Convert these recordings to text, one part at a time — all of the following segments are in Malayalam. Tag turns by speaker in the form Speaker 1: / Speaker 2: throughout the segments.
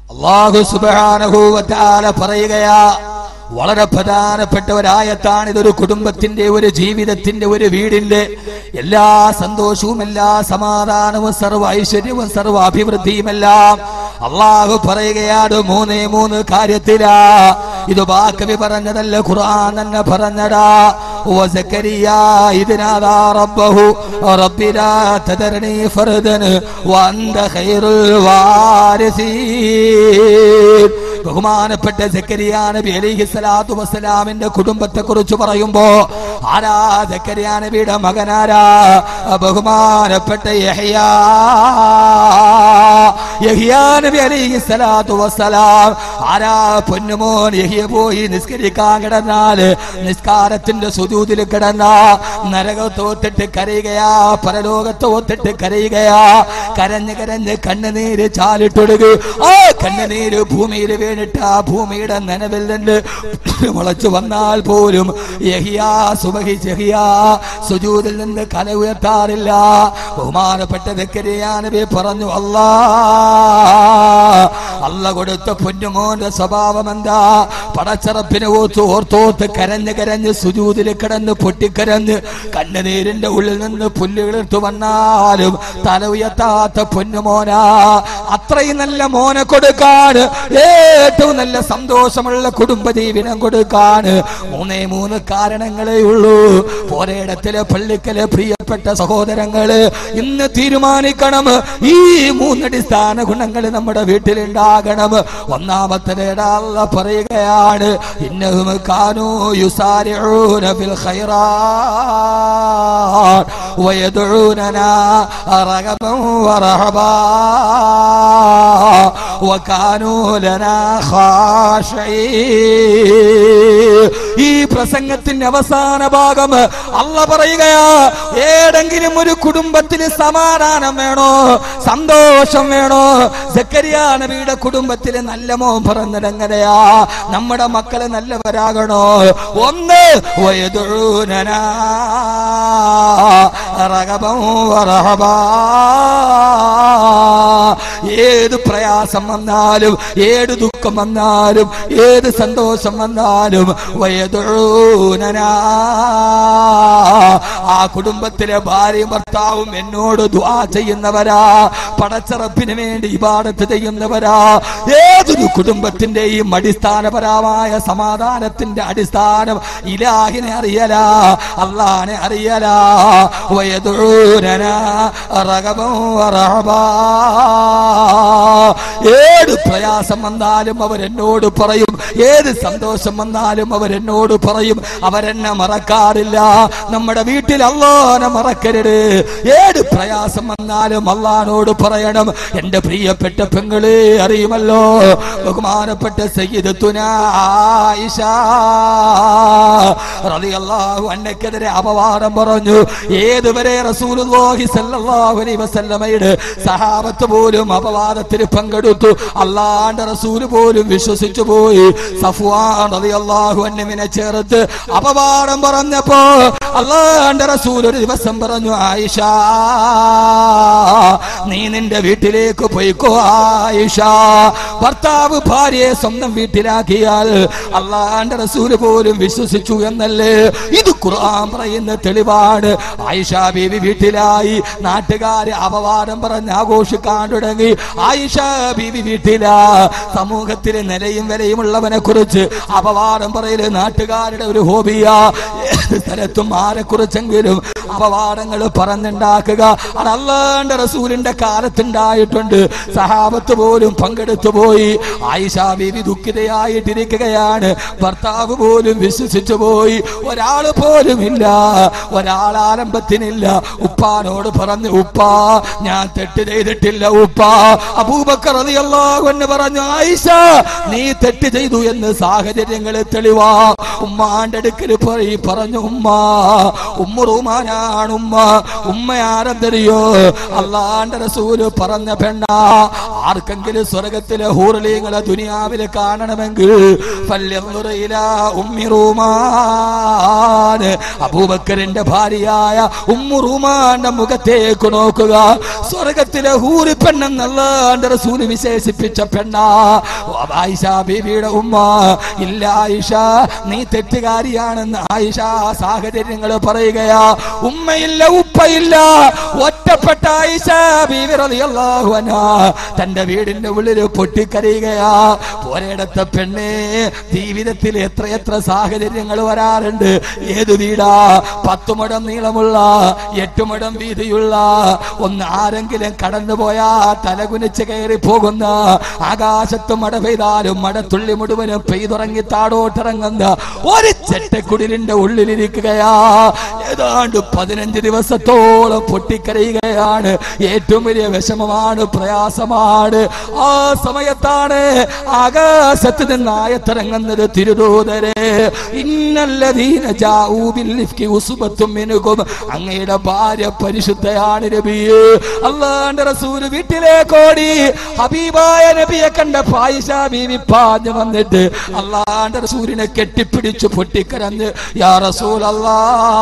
Speaker 1: അള്ളാഹു സുബ്ഹാനഹു വ തആല പറയുകയാ വളരെ പ്രധാനപ്പെട്ട ഒരായത്താണ് ഇതൊരു കുടുംബത്തിന്റെ ഒരു ജീവിതത്തിന്റെ ഒരു വീടിന്റെ എല്ലാ സന്തോഷവും എല്ലാ സമാധാനവും സർവ്വ ഐശ്വര്യവും സർവ്വ അഭിവൃദ്ധിയും എല്ലാം അള്ളാഹു പറയുകയാണ് മൂന്നേ മൂന്ന് കാര്യത്തിലാ ഇത് ബാക്കവി പറഞ്ഞതല്ല ഖുർആൻ തന്നെ പറഞ്ഞടാ وزكريا إذ نادى ربه رب لا تذرني فردا وأنت خير الوارثين ബഹുമാനപ്പെട്ട സക്കരിയാ നബി അലൈഹി സ്വലാത്തു വസ്സലാമിന്റെ കുടുംബത്തെ കുറിച്ച് പറയുമ്പോ ആരാ സക്കരിയാ നബിയുടെ മകനാരാ ബഹുമാനപ്പെട്ട യഹ്യാ യഹ്യാ നബി അലൈഹി സ്വലാത്തു വസ്സലാം ആരാ പൊന്നുമോൻ യഹിയ പോയി നിസ്കരിക്കാൻ കിടന്നാല് നിസ്കാരത്തിന്റെ സുജൂതിൽ കിടന്ന നരകത്തോത്തിട്ട് കരയുകയാ പരലോകത്തോത്തിട്ട് കരയുകയാ കരഞ്ഞ് കരഞ്ഞ് കണ്ണുനീര് ചാലിട്ടൊടുകു ആ കണ്ണുനീര് ഭൂമിയിൽ വീണിട്ട് ആ ഭൂമിയുടെ നനവിൽ നിന്ന് മുളച്ചു വന്നാൽ പോലും യഹിയാ സുബഹി ജഹിയാ സുജൂതിൽ നിന്ന് കല ഉയർത്താറില്ല ബഹുമാനപ്പെട്ട നബി പറഞ്ഞു അല്ലാ അല്ല കൊടുത്ത പൊന്നുമോന്റെ സ്വഭാവം എന്താ പടച്ചറപ്പിനെ ഓത്ത് ഓർത്തോത്ത് കരഞ്ഞ് കരഞ്ഞ് സുജൂതിൽ കിടന്ന് പൊട്ടിക്കരഞ്ഞ് കണ്ണുനീരിന്റെ ഉള്ളിൽ നിന്ന് പുല്ലുകളെടുത്തു വന്നാലും തല ഉയർത്താത്ത പൊന്നുമോനാ അത്രയും നല്ല മോനെ കൊടുക്കാൻ ഏറ്റവും നല്ല സന്തോഷമുള്ള കുടുംബജീവനം കൊടുക്കാൻ മൂന്നേ മൂന്ന് കാരണങ്ങളേ ഉള്ളൂ പോരയിടത്തിലെ പള്ളിക്കലെ പ്രിയപ്പെട്ട സഹോദരങ്ങള് ഇന്ന് തീരുമാനിക്കണം ഈ മൂന്നടിസ്ഥാന ഗുണങ്ങൾ നമ്മുടെ വീട്ടിലുണ്ടാകണം ഒന്നാമത്തെ അല്ല പറയുകയാണ് ഇന്നഹും കാനൂ യുസാരിഊന ഫിൽ ഖൈറാത്ത് വയദഊനനാ റഗബൻ വറഹബാ وكانوا لنا خاشعين ഈ പ്രസംഗത്തിന്റെ അവസാന ഭാഗം അല്ല പറയുകയാ ഏതെങ്കിലും ഒരു കുടുംബത്തിന് സമാധാനം വേണോ സന്തോഷം വേണോ സക്കരിയ നബിയുടെ കുടുംബത്തിൽ നല്ല മോൻ പറഞ്ഞതെങ്ങനെയാ നമ്മുടെ മക്കള് നല്ലവരാകണോ ഒന്ന് വയതുഴൂനനാ റഗബം വറഹബാ ഏത് പ്രയാസം വന്നാലും ഏത് ദുഃഖം വന്നാലും ഏത് സന്തോഷം വന്നാലും വയതുഴൂനനാ ആ കുടുംബത്തിലെ ഭാര്യയും ഭർത്താവും എന്നോട് ദുആ ചെയ്യുന്നവരാ പടച്ചറപ്പിന് വേണ്ടി ഇബാടത്ത് ചെയ്യുന്നവരാ ഏതൊരു കുടുംബത്തിന്റെയും അടിസ്ഥാനപരമായ സമാധാനത്തിന്റെ അടിസ്ഥാനം ഇലാഹിനെ അറിയലാ അള്ളാനെ അറിയലാ വയതുഴൂനനാ റഗബം വറഹബാ ഏത് പ്രയാസം വന്നാലും അവരെന്നോട് പറയും ഏത് സന്തോഷം വന്നാലും അവരെന്നോട് പറയും അവരെന്നെ മറക്കാറില്ല നമ്മുടെ വീട്ടിൽ അള്ളാനെ മറക്കരുത് ഏത് പ്രയാസം വന്നാലും അള്ളഹാനോട് പറയണം എന്റെ പ്രിയപ്പെട്ട പെങ്ങളെ അറിയുമല്ലോ ബഹുമാനപ്പെട്ട സയ്യിദത്തുന ആയിഷ റളിയല്ലാഹു അന്നക്കെതിരെ അപവാദം പറഞ്ഞു ഏതുവരെ റസൂലുള്ളാഹി സല്ലല്ലാഹു അലൈഹി വസല്ലമയുടെ സഹാബത്ത് പോലും അപവാദത്തിന് പങ്കെടുത്തു അള്ളാന്റെ റസൂല് പോലും വിശ്വസിച്ചു പോയി സഫ്വാൻ റളിയല്ലാഹു അൻഹുവിനെ ചേർത്ത് അപവാദം പറഞ്ഞപ്പോ അള്ളാന്റെ റസൂൽ ഒരു ദിവസം പറഞ്ഞു ആയിഷ നീ നിന്റെ വീട്ടിലേക്ക് പോയിക്കോ ആയിഷ ഭർത്താവ് ഭാര്യയെ സ്വന്തം വീട്ടിലാക്കിയാൽ അള്ളാന്റെ റസൂല് പോലും വിശ്വസിച്ചു എന്നല്ലേ ഇത് ഖുർആൻ പറയുന്ന തെളിവാണ് ആയിഷ ബീവി വീട്ടിലായി നാട്ടുകാര് അപവാദം പറഞ്ഞ് ആഘോഷിക്കാൻ തുടങ്ങി ആയിഷ ബീവി വീട്ടിലാ സമൂഹത്തിലെ നിലയും വിലയുമുള്ളവനെ കുറിച്ച് അപവാദം പറയല് നാട്ടുകാരുടെ ഒരു ഹോബിയാ ഏത് സ്ഥലത്തും ആരെ കുറിച്ചെങ്കിലും അപവാദങ്ങൾ പറഞ്ഞുണ്ടാക്കുക അത് അള്ളാന്റെ റസൂലിന്റെ കാലത്തുണ്ടായിട്ടുണ്ട് സഹാബത്ത് പോലും പങ്കെടുത്തു പോയി ആയിഷ ബീവി ദുഃഖിതയായിട്ടിരിക്കുകയാണ് ഭർത്താവ് പോലും വിശ്വസിച്ചു പോയി ഒരാള് പോലും ഇല്ല ഒരാൾ ആരംഭത്തിനില്ല ഉപ്പാനോട് പറഞ്ഞു ഉപ്പാ ഞാൻ തെറ്റ് ചെയ്തിട്ടില്ല ഉപ്പ അബൂബക്കർ റളിയല്ലാഹു അൻഹു പറഞ്ഞു ആയിഷ നീ തെറ്റ് ചെയ്തു എന്ന് സാഹചര്യങ്ങൾ തെളിവാ ഉമ്മാന്റെ അടുക്കൽ പോയി പറഞ്ഞു ഉമ്മ ഉമ്മ റൂമാനാണ് ഉമ്മ ഉമ്മ ആരെന്തറിയോ അള്ളാന്റെ റസൂല് പറഞ്ഞ പെണ്ണ ആർക്കെങ്കിലും സ്വർഗത്തിലെ ഹൂറലീങ്ങളെ ദുനിയാവില് കാണണമെങ്കിൽ ഫല്യന്നുറയില ഉമ്മി റൂമാൻ അബൂബക്കറിന്റെ ഭാര്യയായ ഉമ്മു റൂമാന്റെ മുഖത്തേക്ക് നോക്കുക സ്വർഗത്തിലെ ഹൂറി പെണ്ണെന്നല്ലാന്റെ റസൂല് വിശേഷിപ്പിച്ച പെണ്ണ ആയിഷ ബീവിയുടെ ഉമ്മ ഇല്ല ആയിഷ നീ തെറ്റുകാരിയാണെന്ന് ആയിഷ സാഹചര്യങ്ങൾ പറയുകയാ ഉമ്മയില്ല ഉപ്പയില്ല ഒറ്റപ്പെട്ട ആയിഷ ബീവി റളിയല്ലാഹു അൻഹാ തന്റെ വീടിന്റെ ഉള്ളിൽ പൊട്ടിക്കരയുകയാ പോരയിടത്തെ പെണ്ണേ ജീവിതത്തിൽ എത്രയെത്ര സാഹചര്യങ്ങൾ വരാറുണ്ട് ഏത് വീടാ പത്തു മുടം നീളമുള്ള എട്ട് മുടം വീതിയുള്ള ഒന്ന് ആരെങ്കിലും കടന്നു പോയാ തലകുനിച്ച് കയറി പോകുന്ന ആകാശത്ത് മഴ പെയ്താലും മഴത്തുള്ളി മുഴുവനും പെയ്തുറങ്ങി താടോട്ടിറങ്ങുന്ന ഒരു ചെറ്റക്കുടിലിന്റെ ഉള്ളിലിരിക്കുകയാ ഏതാണ്ട് പതിനഞ്ച് ദിവസത്തോളം പൊട്ടിക്കരയുകയാണ് ഏറ്റവും വലിയ വിഷമമാണ് പ്രയാസമാണ് ആ സമയത്താണ് ആകാശത്ത് നിന്ന് ആയത്തിറങ്ങുന്നത് തിരുദൂതരെ ഇന്നല്ലതീന ജാഊബിൽ ലിഫ്കി ഉസുബത്തും മിനുകും അങ്ങയുടെ ഭാര്യ പരിശുദ്ധയാണ് നബിയെ അള്ളാന്റെ റസൂല് വീട്ടിലേക്ക് ഓടി ഹബീബായ നബിയെ കണ്ട ഫായിഷ ബീവി പാഞ്ഞു വന്നിട്ട് അള്ളാന്റെ റസൂലിനെ കെട്ടിപ്പിടിച്ചു പൊട്ടിക്കരഞ്ഞ് യാ റസൂൽ അല്ലാ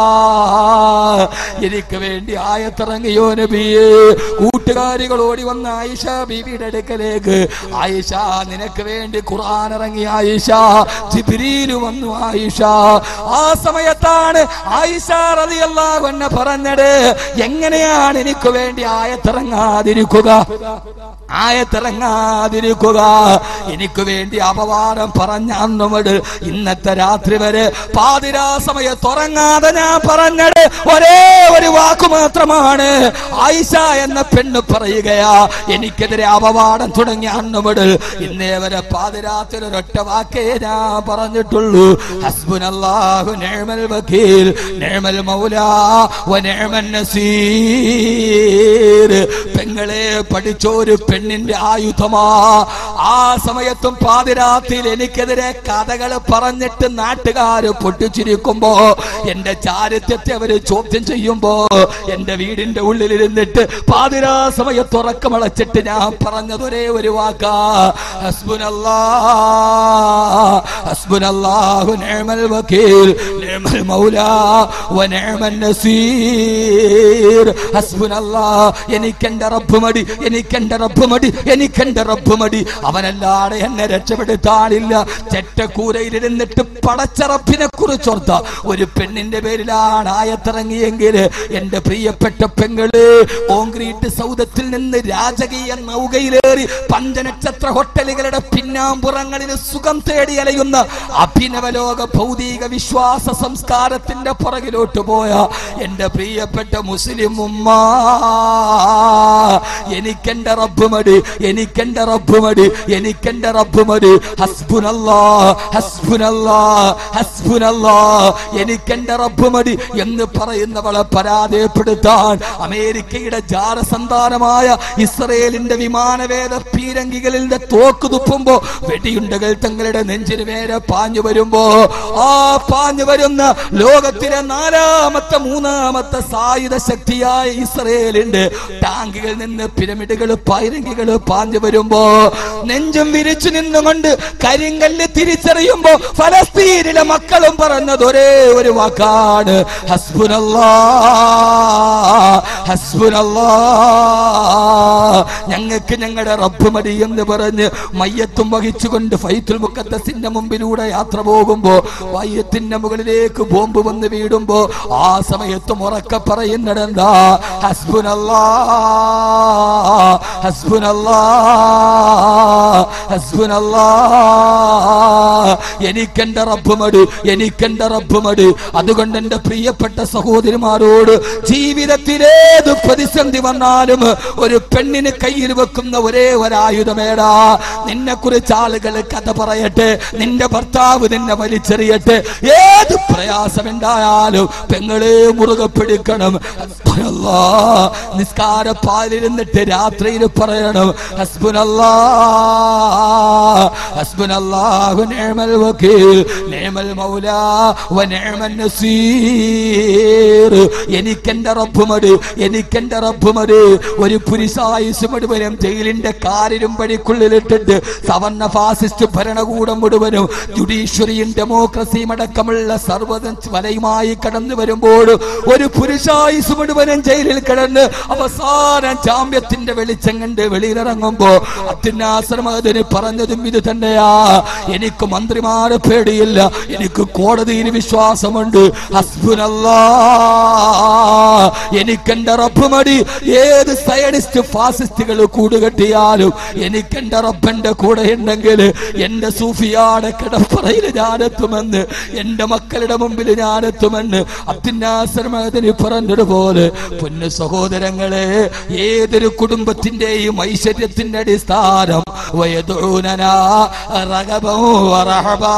Speaker 1: എനിക്ക് വേണ്ടി ആയത്തിറങ്ങിയോ നബിയെ കൂട്ടുകാരികൾ ഓടി വന്ന ആയിഷ ബീവിയുടെ അടുക്കലേക്ക് ആയിഷ നിനക്ക് വേണ്ടി ഖുർആൻ ഇറങ്ങി ആയിഷ ജിബ്രീല് വന്നു ആയിഷ ആ സമയത്താണ് ആയിഷ റളിയല്ലാഹു അൻഹ പറഞ്ഞത് എങ്ങനെയാണ് എനിക്ക് വേണ്ടി ആയത്തിറങ്ങാതിരിക്കുക ആയത്തിറങ്ങാതിരിക്കുക എനിക്ക് വേണ്ടി അപവാദം പറഞ്ഞ അന്നുമുട് ഇന്നത്തെ രാത്രി വരെ പാതിരാ സമയത്ത് ഉറങ്ങാതെ ഞാൻ പറഞ്ഞത് ഒരേ ഒരു വാക്കു മാത്രമാണ് ആയിഷ എന്ന പെണ്ണ് പറയുകയാ എനിക്കെതിരെ അപവാദം തുടങ്ങിയ അന്ന് മുതൽ ഇന്നേ വരെ പാതിരാത്രി ഒരൊറ്റ വാക്കേ ഞാൻ പറഞ്ഞിട്ടുള്ളൂ ഹസ്ബുനല്ലാഹു നിഅമൽ വക്കീൽ നിഅമൽ മൗലാ വ നിഅമൻ നസീർ പെങ്ങളെ പഠിച്ചൊരു പെണ്ണിന്റെ ആയുധമാ ആ സമയത്തും പാതിരാത്രിയിൽ എനിക്കെതിരെ കഥകൾ പറഞ്ഞിട്ട് നാട്ടുകാര് പൊട്ടിച്ചിരിക്കുമ്പോ എന്റെ ചാരിത്യത്തെ അവര് ചോദ്യം ചെയ്യുമ്പോ എന്റെ വീടിന്റെ ഉള്ളിലിരുന്നിട്ട് പാതിരാ സമയത്ത് ഉറക്കമളച്ചിട്ട് ഞാൻ പറഞ്ഞത് ഒരേ ഒരു വാക്കാ ഹസ്ബുനല്ലാ ഹസ്ബുനല്ലാഹു നിഅമൽ വക്കീൽ നിഅമൽ മൗലാ വ നിഅമൻ നസീർ ഹസ്ബുനല്ലാ എനിക്കെന്റെ റബ്ബ് മടി എനിക്കെന്റെ റബ്ബ് മടി എനിക്കെന്റെ റബ്ബ് മടി അവനല്ലാതെ എന്നെ രക്ഷപ്പെടുത്താനില്ല ചെറ്റക്കൂരയിലിരുന്നിട്ട് പടച്ചറപ്പിനെ കുറിച്ചോർത്ത ഒരു പെണ്ണിന്റെ പേരിലാണ് ആയത്തിറങ്ങിയെങ്കിൽ എന്റെ പ്രിയപ്പെട്ട പെങ്ങള് കോൺക്രീറ്റ് സൗദത്തിൽ നിന്ന് രാജകീയ നൗകയിലേറി പഞ്ചനക്ഷത്ര ഹോട്ടലുകളുടെ പിന്നാമ്പുറങ്ങളിൽ സുഖം തേടി അലയുന്ന അഭിനവലോക ഭൗതിക വിശ്വാസ സംസ്കാരത്തിന്റെ പുറകിലോട്ട് പോയ എന്റെ പ്രിയപ്പെട്ട മുസ്ലിം ഉമ്മ എനിക്കെന്റെ റബ്ബ് മടി എനിക്കെന്റെ റബ്ബ് മടി എനിക്കെന്റെ റബ്ബ് മടി ഹസ്ബുനല്ലാ ഹസ്ബുനല്ലാ ഹസ്ബുനല്ലാ എനിക്കെന്റെ റബ്ബ് മടി എന്ന് പറയുന്നവളെ പരാജയപ്പെടുത്താൻ അമേരിക്കയുടെ ജാരസന്താനമായ ഇസ്രയേലിന്റെ വിമാനവേദ പീരങ്കികളിലെ തോക്ക് തുപ്പുമ്പോ വെടിയുണ്ടകൾ തങ്ങളുടെ നെഞ്ചിന് മേലെ പാഞ്ഞു വരുമ്പോ ആ പാഞ്ഞു വരുന്ന ലോകത്തിലെ നാലാമത്തെ മൂന്നാമത്തെ സായുധ ശക്തിയായ ഇസ്രയേലിന്റെ ടാങ്കുകളിൽ നിന്ന് പിരമിഡുകൾ പൈരങ്കികൾ പാഞ്ഞു വരുമ്പോ നെഞ്ചും വിരിച്ചു നിന്നുകൊണ്ട് കരിങ്കല്ല് തിരിച്ചറിയുമ്പോ ഫലസ്തീനിലെ മക്കളും പറഞ്ഞത് ഒരേ ഒരു വാക്കാണ് ഹസ്ബുനല്ലാ ഹസ്ബുനല്ലാ ഞങ്ങൾക്ക് ഞങ്ങളുടെ റബ്ബ് മതി എന്ന് പറഞ്ഞ് മയ്യത്തും വഹിച്ചുകൊണ്ട് ഫൈത്തുൽ മുക്കത്തസിന്റെ മുമ്പിലൂടെ യാത്ര പോകുമ്പോ മയ്യത്തിന്റെ മുകളിലേക്ക് ബോംബ് വന്ന് വീടുമ്പോ ആ സമയത്തും ഉറക്കെ പറയുന്നിടഎന്താ ഹസ്ബുനല്ലാ ഹസ്ബുനല്ലാ ഹസ്ബുനല്ലാ എനിക്കെന്റെ റബ്ബ് മടി എനിക്കെന്റെ റബ്ബ് മടി അതുകൊണ്ട് എന്റെ പ്രിയപ്പെട്ട സഹോദരിമാരോട് ജീവിതത്തിലേത് പ്രതിസന്ധി വന്നാലും ഒരു പെണ്ണിന് കയ്യിൽ വെക്കുന്ന ഒരേ ഒരായുധമേടാ നിന്നെ കുറിച്ച് ആളുകൾ കഥ പറയട്ടെ നിന്റെ ഭർത്താവ് നിന്നെ വലിച്ചെറിയട്ടെ ഏത് പ്രയാസമുണ്ടായാലും പെങ്ങളെ മുറുകെ പിടിക്കണം ഹസ്ബുനല്ലാ. നിസ്കാര പാലിരുന്നിട്ട് രാത്രിയിൽ പറയണം ഹസ്ബുനല്ലാ ഹസ്ബുനല്ലാഹു നിഅമൽ വക്കീൽ നിഅമൽ നിഅമൽ മൗലാ വ നിഅമൻ നസീർ എനിക്കെന്റെ റബ്ബ് മതി എനിക്കെന്റെ റബ്ബ് മതി ഒരു പുരുഷായുസ് മുഴുവനും ജയിലിന്റെ കാരിലും പടിക്കുള്ളിലിട്ടിട്ട് സവർണ ഫാസിസ്റ്റ് ഭരണകൂടം മുഴുവനും ജുഡീഷ്യറിയും ഡെമോക്രസിയും അടക്കമുള്ള സർവ്വതും വലയുമായി കടന്നു വരുമ്പോൾ ഒരു പുരുഷായുസ് മുഴുവനും ജയിലിൽ കിടന്ന് അവസാനം ജാമ്യത്തിന്റെ വെളിച്ചം കണ്ട് വെളിയിലിറങ്ങുമ്പോ അത്യുന്നാശ്രമതിന് പറഞ്ഞതും ഇത് തന്നെയാ എനിക്ക് മന്ത്രിമാരെ പേടിയില്ല എനിക്ക് കോടതിയിൽ വിശ്വാസമുണ്ട് ഹസ്ബുനല്ലാ എനിക്കെന്റെ റബ്ബ് മടി ഏത് സയനിസ്റ്റ് ഫാസിസ്റ്റുകൾ കൂടുകെട്ടിയാലും എനിക്കെന്റെ റബ്ബന്റെ കൂടെ ഉണ്ടെങ്കിൽ എന്റെ സൂഫിയാടെ കിടപ്പറയിൽ ഞാനെത്തുമെന്ന് എന്റെ മക്കളുടെ മുമ്പിൽ ഞാനെത്തുമെന്ന് അത്യുന്നാശ്രമതിന് പറഞ്ഞതുപോലെ പൊന്നു സഹോദരങ്ങളെ ഏതൊരു കുടുംബത്തിന്റെയും ഐശ്വര്യത്തിന്റെ അടിസ്ഥാനം വയദൂനനാ റഗബം വറഹബാ.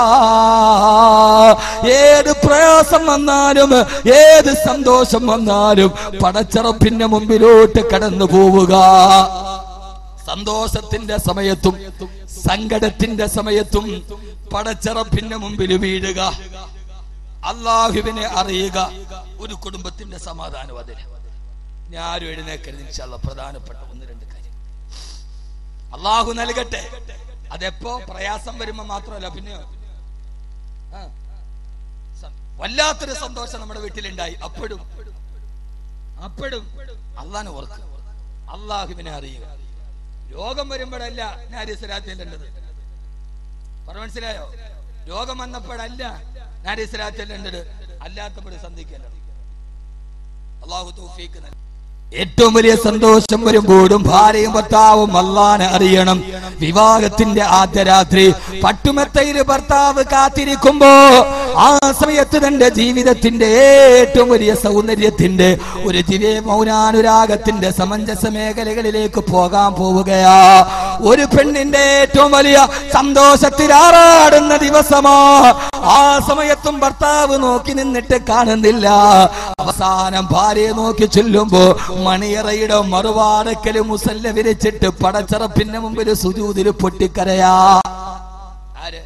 Speaker 1: ഏത് പ്രയാസം വന്നാലും ഏത് സന്തോഷം വന്നാലും പടച്ചറപ്പിന്റെ മുമ്പിലോട്ട് കടന്നു പോവുക സന്തോഷത്തിന്റെ സമയത്തും സങ്കടത്തിന്റെ സമയത്തും പടച്ചറപ്പിന്റെ മുമ്പിൽ വീഴുക അള്ളാഹുവിനെ അറിയുക ഒരു കുടുംബത്തിന്റെ സമാധാനം അതിന് ഞാൻ ആരും എഴുന്നേക്കരുത് ഇൻഷാല്ല പ്രധാനപ്പെട്ട ഒന്ന് രണ്ട് കാര്യം അള്ളാഹു നൽകട്ടെ അതെപ്പോ പ്രയാസം വരുമ്പോ മാത്രമല്ല പിന്നെ ആ, സ- വല്ലാത്തൊരു സന്തോഷം നമ്മുടെ വീട്ടിലുണ്ടായി അപ്പോഴും അപ്പോഴും അള്ളാനെ ഓർക്കുക അള്ളാഹുവിനെ അറിയുക രോഗം വരുമ്പോഴല്ല നാരീസരാത്തില്ലേണ്ടത് പറഞ്ഞു മനസ്സിലായോ രോഗം വന്നപ്പോഴല്ല നാരീസരാത്തില്ലേണ്ടത് അല്ലാത്തപ്പോഴും സന്ധിക്കേണ്ടത് അള്ളാഹു തൗഫീഖ് നൽകി ഏറ്റവും വലിയ സന്തോഷം വരുമ്പോഴും ഭാര്യയും ഭർത്താവും അള്ളാനെ അറിയണം വിവാഹത്തിന്റെ ആദ്യ രാത്രി പട്ടുമെത്തയിൽ ഭർത്താവ് കാത്തിരിക്കുമ്പോ ആ സമയത്ത് തന്റെ ജീവിതത്തിന്റെ ഏറ്റവും വലിയ സൗന്ദര്യത്തിന്റെ ഒരു ദിവ്യ മൗനാനുരാഗത്തിന്റെ സമഞ്ജസ മേഖലകളിലേക്ക് പോകാൻ പോവുകയാ ഒരു പെണ്ണിന്റെ ഏറ്റവും വലിയ സന്തോഷത്തിൽ ആറാടുന്ന ദിവസമാ ആ സമയത്തും ഭർത്താവ് നോക്കി നിന്നിട്ട് കാണുന്നില്ല അവസാനം ഭാര്യയെ നോക്കി ചെല്ലുമ്പോ മണിയറയുടെ മറുവാടക്കല് മുസല്ല വിരിച്ചിട്ട് പടച്ചറപ്പിന്റെ മുമ്പിൽ സുജൂതിൽ പൊട്ടിക്കരയാ ആര്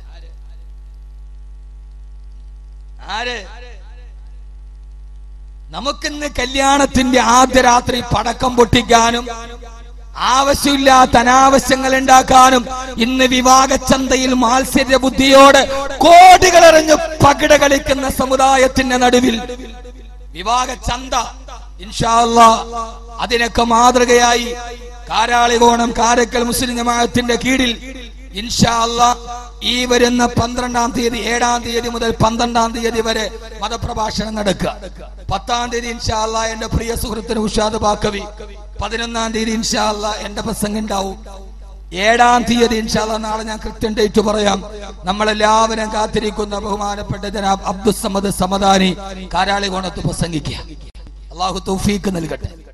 Speaker 1: ആര് നമുക്കിന്ന് കല്യാണത്തിന്റെ ആദ്യ രാത്രി പടക്കം പൊട്ടിക്കാനും ആവശ്യമില്ലാത്ത അനാവശ്യങ്ങൾ ഉണ്ടാക്കാനും ഇന്ന് വിവാഹച്ചന്തയിൽ മാത്സര്യ ബുദ്ധിയോട് കോടികളെറിഞ്ഞ് പകിട കളിക്കുന്ന സമുദായത്തിന്റെ നടുവിൽ വിവാഹച്ചന്ത ഇൻഷാ അല്ലാ അതിനൊക്കെ മാതൃകയായി കാരാളികോണം കാരക്കൽ മുസ്ലിം ജമാഅത്തിന്റെ കീഴിൽ ഇൻഷാ അല്ലാ ഈ വരുന്ന പന്ത്രണ്ടാം തീയതി ഏഴാം തീയതി മുതൽ പന്ത്രണ്ടാം തീയതി വരെ മതപ്രഭാഷണം നടക്കുക പത്താം തീയതി ഇൻഷാ അല്ലാ എന്റെ പ്രിയ സുഹൃത്തിന് ഉഷാദ് ബാക്കവി പതിനൊന്നാം തീയതി ഇൻഷാ അല്ലാ എന്റെ പ്രസംഗം ഉണ്ടാവും ഏഴാം തീയതി ഇൻഷാല്ല നാളെ ഞാൻ കൃത്യം ഡേറ്റ് പറയാം നമ്മളെല്ലാവരും കാത്തിരിക്കുന്ന ബഹുമാനപ്പെട്ട ജനാബ് അബ്ദുസമദ് സമദാനി കാരാളികോണത്ത് പ്രസംഗിക്കുക അള്ളാഹു തൗഫീക്ക് നൽകട്ടെ